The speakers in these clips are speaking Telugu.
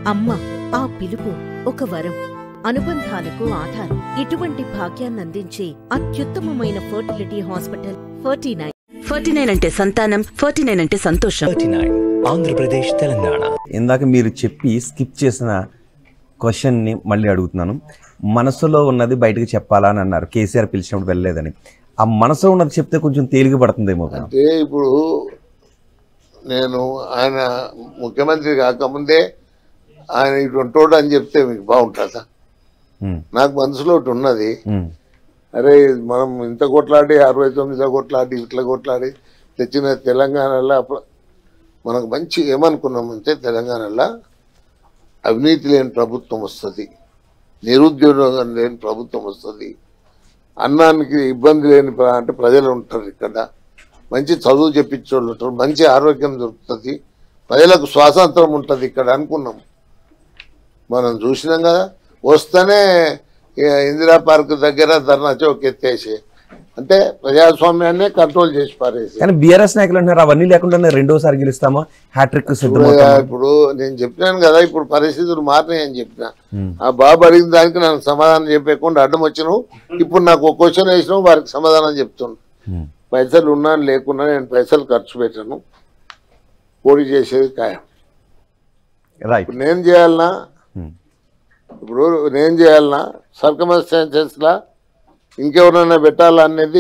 అమ్మ ఆ పిలుపు ఒక వరం అనుబంధాలకు ఆధారం ఇటువంటి భాగ్యాన్నందించే అత్యుత్తమమైన fertility hospital forty nine forty nine అంటే సంతానం ఫార్టీ నైన్ అంటే సంతోషం థర్టీ నైన్ ఆంధ్రప్రదేశ్ తెలంగాణ ఇందాక మీరు చెప్పి స్కిప్ చేసిన క్వశ్చన్ని మళ్ళీ అడుగుతున్నాను మనసులో ఉన్నది బయటకు చెప్పాలా అని అన్నారు కేసీఆర్ పిలిచినప్పుడు వెళ్ళలేదని ఆ మనసులో ఉన్నది చెప్తే కొంచెం తేలిక పడుతుందేమో కదా అంటే ఇప్పుడు నేను ఆయన ముఖ్యమంత్రి కాకముందే ఆయన ఇటువంటి అని చెప్తే మీకు బాగుంటుందా ఉమ్, నాకు మనసులో ఒకటి ఉన్నది ఉమ్, అరే మనం ఇంత కొట్లాడి అరవై తొమ్మిదిలో కొట్లాడి ఇట్లా కొట్లాడి తెచ్చిన తెలంగాణలో అప్పుడు మనకు మంచి ఏమనుకున్నామంటే తెలంగాణలో అవినీతి లేని ప్రభుత్వం వస్తుంది నిరుద్యోగం లేని ప్రభుత్వం వస్తుంది అన్నానికి ఇబ్బంది లేని ప్ర- అంటే ప్రజలు ఉంటారు ఇక్కడ మంచి చదువు చెప్పించే వాళ్ళు ఉంటారు మంచి ఆరోగ్యం దొరుకుతుంది ప్రజలకు స్వాతంత్రం ఉంటుంది ఇక్కడ అనుకున్నాం మనం చూసినాం కదా వస్తేనే ఇక ఇందిరా పార్క్ దగ్గర ధర్నా చౌక్ ఎత్తేసి అంటే ప్రజాస్వామ్యాన్ని కంట్రోల్ చేసి పారేసి కానీ బీఆర్ఎస్ నాయకులు అంటున్నారు అవన్నీ లేకుండా రెండోసారి గెలుస్తామా హ్యాట్రిక్ చూడగా సిద్ధమవుతామా ఇప్పుడు నేను చెప్పినాను కదా ఇప్పుడు పరిస్థితులు మారినాయని చెప్పిన ఉమ్, ఆ బాబు అడిగిన దానికి నాకు సమాధానం చెప్పకుండా అడ్డం వచ్చినావు ఇప్పుడు నాకు ఒక క్వశ్చన్ వేసినావు వారికి సమాధానం చెప్తున్నాను ఉమ్, పైసలు ఉన్నా లేకున్నా నేను పైసలు ఖర్చు పెట్టాను పోటీ చేసేది ఖాయం రైట్ ఇప్పుడు నేను చేయాలన్నా ఉమ్, ఇప్పుడు నేను చేయాలన్నా సర్కమస్టాన్సెస్లా ఇంకెవరైనా పెట్టాలా అనేది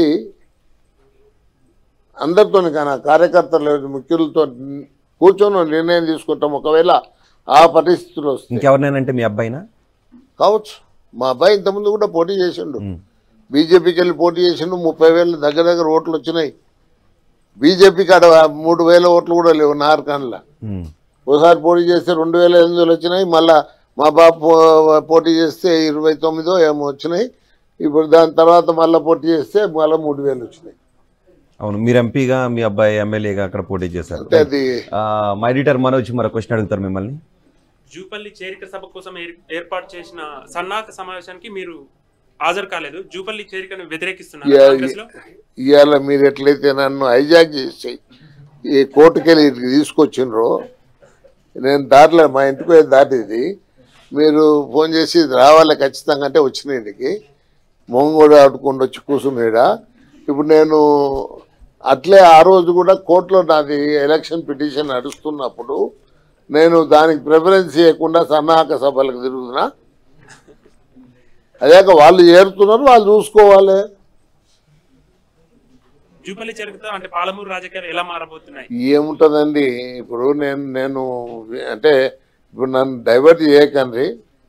అందరితో కానీ ఆ కార్యకర్తలు ముఖ్యులతో కూర్చొని నిర్ణయం తీసుకుంటాం ఒకవేళ ఆ పరిస్థితులు వస్తాయి ఇంకెవరినైనా మీ అబ్బాయినా కావచ్చు మా అబ్బాయి ఇంతకుముందు కూడా పోటీ చేసిండు ఉమ్, బీజేపీకి వెళ్ళి పోటీ చేసిండు ముప్పై వేలు దగ్గర దగ్గర ఓట్లు వచ్చినాయి బీజేపీకి అక్కడ మూడు వేల ఓట్లు కూడా లేవు నార్కాన్లా ఉమ్, ఒకసారి పోటీ చేస్తే రెండు వేల ఎనిమిది వందలు వచ్చినాయి మళ్ళా మా బాబు పో- పోటీ చేస్తే ఇరవై తొమ్మిదో ఏమో వచ్చినాయి ఇప్పుడు దాని తర్వాత మళ్ళీ పోటీ చేస్తే మళ్ళీ మూడు వేలు వచ్చినాయి అవును మీరు ఎంపీగా మీ అబ్బాయి ఎమ్మెల్యేగా అక్కడ పోటీ చేశారు అంటే అది ఆ, మా ఎడిటర్ మనోజ్ మరో క్వశ్చన్ అడుగుతారు మిమ్మల్ని జూపల్లి చేరిక సభ కోసం ఏర్- ఏర్పాటు చేసిన సన్నాహక సమావేశానికి మీరు హాజరు కాలేదు జూపల్లి చేరికను వ్యతిరేకిస్తున్నారు యా- కాంగ్రెస్ లో ఇవాళ మీరు ఎట్లయితే నన్ను హైజాక్ చేసి ఈ కోర్టుకెళ్ళి ఇక్కడికి తీసుకొచ్చిండ్రో నేను దారిలో మా ఇంటికి పోయే దారి ఇది మీరు ఫోన్ చేసి ఇది రావాలి ఖచ్చితంగా అంటే వచ్చిన ఇంటికి మొంగ కూడా ఆడుకుండా వచ్చి కూర్చున్నాడా ఇప్పుడు నేను అట్లే ఆ రోజు కూడా కోర్టులో నాది ఎలక్షన్ పిటిషన్ నడుస్తున్నప్పుడు నేను దానికి ప్రిఫరెన్స్ ఇవ్వకుండా సన్నాహక సభలకు తిరుగుతున్నా అదేక వాళ్ళు చేరుతున్నారు వాళ్ళు చూసుకోవాలి జూపల్లి చేరికతో అంటే పాలమూరు రాజకీయాలు ఎలా మారబోతున్నాయి ఏముంటుందండి ఇప్పుడు నేను నేను అంటే ఇప్పుడు నన్ను డైవర్ట్ చేయకండి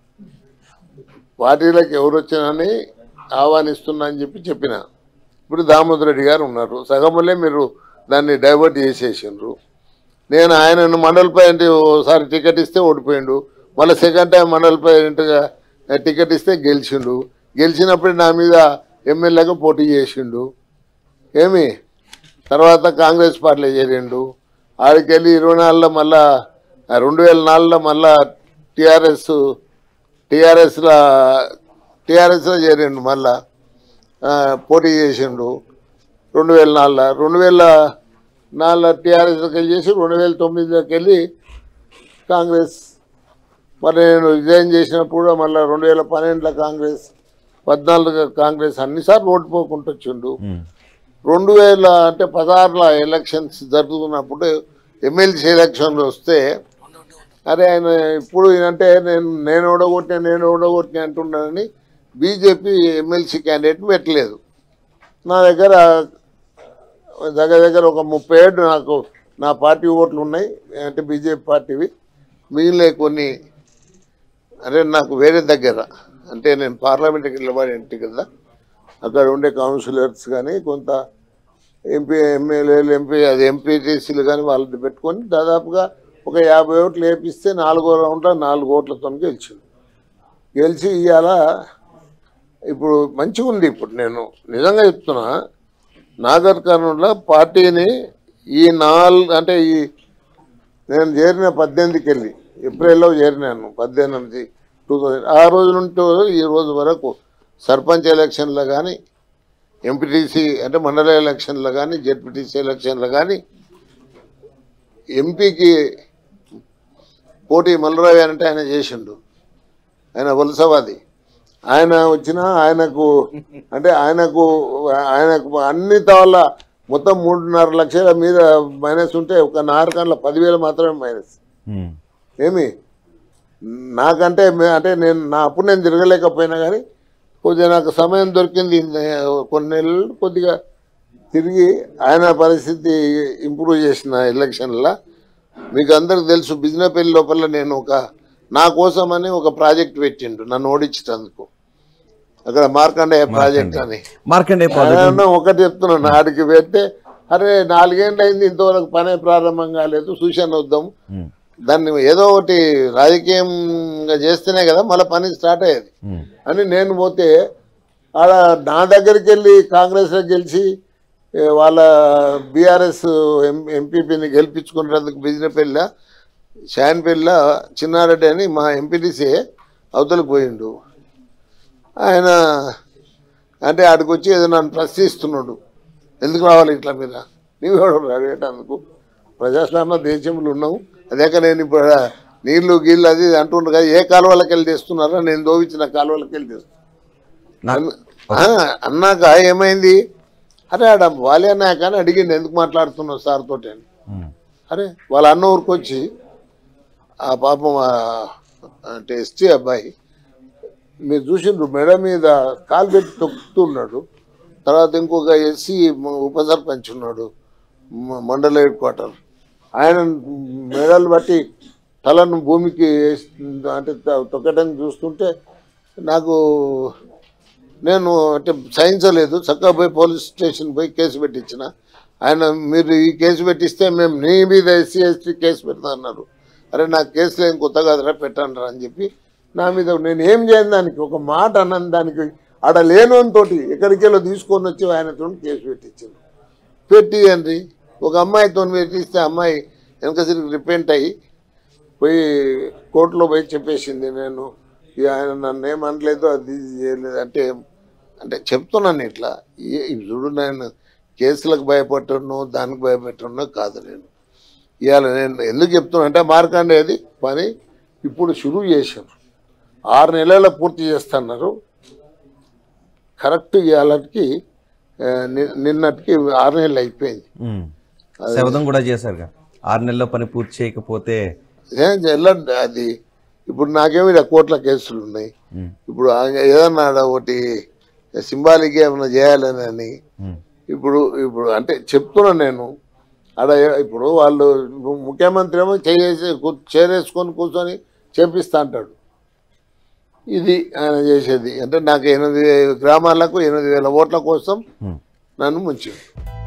పార్టీలకు ఎవరు వచ్చినని ఆహ్వానిస్తున్నా అని చెప్పి చెప్పిన ఇప్పుడు దామోదర్ రెడ్డి గారు ఉన్నారు సగములే మీరు దాన్ని డైవర్ట్ చేసేసిండ్రు నేను ఆయనను మండలిపై అంటే ఓసారి టికెట్ ఇస్తే ఓడిపోయిండు మళ్ళీ సెకండ్ టైం మండలిపై ఇంటగా టికెట్ ఇస్తే గెలిచిండు గెలిచినప్పుడు నా మీద ఎమ్మెల్యేగా పోటీ చేసిండు ఏమి తర్వాత కాంగ్రెస్ పార్టీలో చేరిండు ఆడికెళ్ళి ఇరవై నాలుగులో మళ్ళా ఆ, రెండు వేల నాలుగులో మళ్ళా టీఆర్ఎస్ టీఆర్ఎస్లో టీఆర్ఎస్లో చేరిండు మళ్ళా ఆ, పోటీ చేసిండు రెండు వేల నాలుగులో రెండు వేల నాలుగులో టీఆర్ఎస్లోకి వెళ్ళి చేసి రెండు వేల తొమ్మిదిలోకి వెళ్ళి కాంగ్రెస్ మరి నేను రిజైన్ చేసినప్పుడు కూడా మళ్ళీ రెండు వేల పన్నెండులో కాంగ్రెస్ పద్నాలుగు కాంగ్రెస్ అన్నిసార్లు ఓడిపోకుండా వచ్చిండు ఉమ్, రెండు వేల అంటే పదహారుల ఎలక్షన్స్ జరుగుతున్నప్పుడు ఎమ్మెల్సీ ఎలక్షన్లు వస్తే అరే ఆయన ఇప్పుడు ఈయనంటే నేను నేను ఓడగొట్టినా నేను ఓడగొట్టినా అంటున్నానని బీజేపీ ఎమ్మెల్సీ క్యాండిడేట్ పెట్టలేదు నా దగ్గర దగ్గర దగ్గర ఒక ముప్పై ఏడు నాకు నా పార్టీ ఓట్లు ఉన్నాయి అంటే బీజేపీ పార్టీవి మిగిలిన కొన్ని అంటే నాకు వేరే దగ్గర అంటే నేను పార్లమెంట్కి నిలబడి ఇంటి కదా అక్కడ ఉండే కౌన్సిలర్స్ కానీ కొంత ఎంపీ ఎమ్మెల్యేలు ఎంపీ అది ఎంపీటీసీలు కానీ వాళ్ళని పెట్టుకొని దాదాపుగా ఒక యాభై ఓట్లు వేపిస్తే నాలుగో రౌండ్లో నాలుగు ఓట్లతో గెలిచింది గెలిచి ఇవాళ ఇప్పుడు మంచిగా ఉంది ఇప్పుడు నేను నిజంగా చెప్తున్నా నాగర్ కర్నూలులో పార్టీని ఈ నాలుగు అంటే ఈ నేను చేరిన పద్దెనిమిదికి వెళ్ళి ఏప్రిల్లో చేరినాను పద్దెనిమిది టూ థౌజండ్ ఆ రోజు నుండి ఈ రోజు వరకు సర్పంచ్ ఎలక్షన్లో కానీ ఎంపీటీసీ అంటే మండల ఎలక్షన్లో కానీ జెడ్పీటీసీ ఎలక్షన్లో కానీ ఎంపీకి కోటి మల్లరావు అంటే ఆయన చేసిండు ఆయన వలసవాది ఆయన వచ్చిన ఆయనకు అంటే ఆయనకు ఆయనకు అన్ని తాళ్ళ మొత్తం మూడున్నర లక్షల మీద మైనస్ ఉంటే ఒక నారకంలో పదివేలు మాత్రమే మైనస్ ఉమ్. ఏమి నాకంటే మే- అంటే నేను నా అప్పుడు నేను తిరగలేకపోయినా కానీ కొద్దిగా నాకు సమయం దొరికింది నే- కొన్ని నెలలు కొద్దిగా తిరిగి ఆయన పరిస్థితి ఇంప్రూవ్ చేసిన ఎలక్షన్లో మీకు అందరికి తెలుసు బిజినపల్లి లోపల నేను ఒక నా కోసమని ఒక ప్రాజెక్ట్ పెట్టిండు నన్ను ఓడించేటందుకు అక్కడ మార్కండేయ ప్రాజెక్ట్ అని మార్కండే ప్రాజెక్ట్ ఆయన ఒకటి చెప్తున్నాను ఆడికి పెడితే అరే నాలుగేళ్ళు అయింది ఇంతవరకు పనే ప్రారంభం కాలేదు సూచన వద్దాం ఉమ్. దాన్ని ఏదో ఒకటి రాజకీయంగా చేస్తేనే కదా మళ్ళీ పని స్టార్ట్ అయ్యేది ఉమ్. అని నేను పోతే ఆడ నా దగ్గరికి వెళ్ళి కాంగ్రెస్లో గెలిచి ఏ, వాళ్ళ బీఆర్ఎస్ ఎం ఎంపీపీని గెలిపించుకునేందుకు బిజినపల్లి షాన్పల్లిలో చిన్నారెడ్డి అని మా ఎంపీటీసీ అవతలకు పోయిండు ఆయన అంటే ఆడికి వచ్చి ఏదో నన్ను ప్రశ్నిస్తున్నాడు ఎందుకు రావాలి ఇట్లా మీద నీవు అడిగేటందుకు ప్రజాస్వామ్య దేశంలో ఉన్నావు అదేక నేను ఇప్పుడు ఆడ నీళ్లు గీళ్ళు అది ఇది అంటుండ్రు కదా ఏ కాలువలకి వెళ్ళి తెస్తున్నారో నేను దోవించిన కాలువలకి వెళ్ళి తెస్తున్నా నా- ఆ, అన్నాక ఏమైంది అరే ఆడ వాళ్ళే అన్నాక అని అడిగిండు ఎందుకు మాట్లాడుతున్నావు సార్ తోటి అని ఉమ్. అరే వాళ్ళ అన్న ఊరికి వచ్చి ఆ పాపం ఆ- అంటే ఎస్టీ అబ్బాయి మీరు చూసిండ్రు మెడ మీద కాలు పెట్టి తొక్కుతున్నాడు తర్వాత ఇంకొక ఎస్సీ ఉప సర్పంచ్ ఉన్నాడు మ- మండల హెడ్ క్వార్టర్ ఆయన మెడలు బట్టి తలను భూమికి వేసి- అంటే త- తొక్కడానికి చూస్తుంటే నాకు నేను అంటే సహించలేదు చక్కగా పోయి పోలీస్ స్టేషన్ పోయి కేసు పెట్టించిన ఆయన మీరు ఈ కేసు పెట్టిస్తే మేము నీ మీద ఎస్సీ ఎస్టీ కేసు పెడతా అన్నారు అరే నాకు కేసులు ఏం కొత్త కదరా పెట్టండి అని చెప్పి నా మీద నేను ఏం చేయను దానికి ఒక మాట అన్నాను దానికి ఆడ లేనోనితోటి ఎక్కడికి వెళ్ళో తీసుకొని వచ్చి ఆయనతో కేసు పెట్టించాను పెట్టి అండి ఒక అమ్మాయితో పెట్టిస్తే అమ్మాయి వెనకసరికి రిపెంట్ అయ్యి పోయి కోర్టులో పోయి చెప్పేసింది నేను ఇక ఆయన నన్ను ఏమనలేదు అది ఇది చేయలేదు అంటే అంటే చెప్తున్నాను ఇట్లా ఏ- ఇవి చూడు నేను కేసులకు భయపడను దానికి భయపెట్టను కాదు నేను ఇవాళ నేను ఎందుకు చెప్తున్నా అంటే మార్కండేది పని ఇప్పుడు షురూ చేశారు ఆరు నెలల పూర్తి చేస్తున్నారు కరెక్ట్ ఇవాళకి ఆ, ని- నిన్నటికి ఆరు నెలలు అయిపోయింది ఉమ్. శవదం కూడా చేశారుగా ఆరు నెలల్లో పని పూర్తి చేయకపోతే ఏం చేయాల అది ఇప్పుడు నాకేమి ఇలా కోట్ల కేసులు ఉన్నాయి ఉమ్. ఇప్పుడు ఆ- ఏదన్నా ఆడ ఒకటి సింబాలిక్ ఏమైనా చేయాలని అని ఉమ్. ఇప్పుడు ఇప్పుడు అంటే చెప్తున్నా నేను ఆడ ఏ- ఇప్పుడు వాళ్ళు ముఖ్యమంత్రి ఏమో చేసి చేరేసుకొని కూర్చొని చేపిస్తా అంటాడు ఇది ఆయన చేసేది అంటే నాకు ఎనిమిది గ్రామాలకు ఎనిమిది వేల ఓట్ల కోసం ఉమ్. నన్ను ముంచింది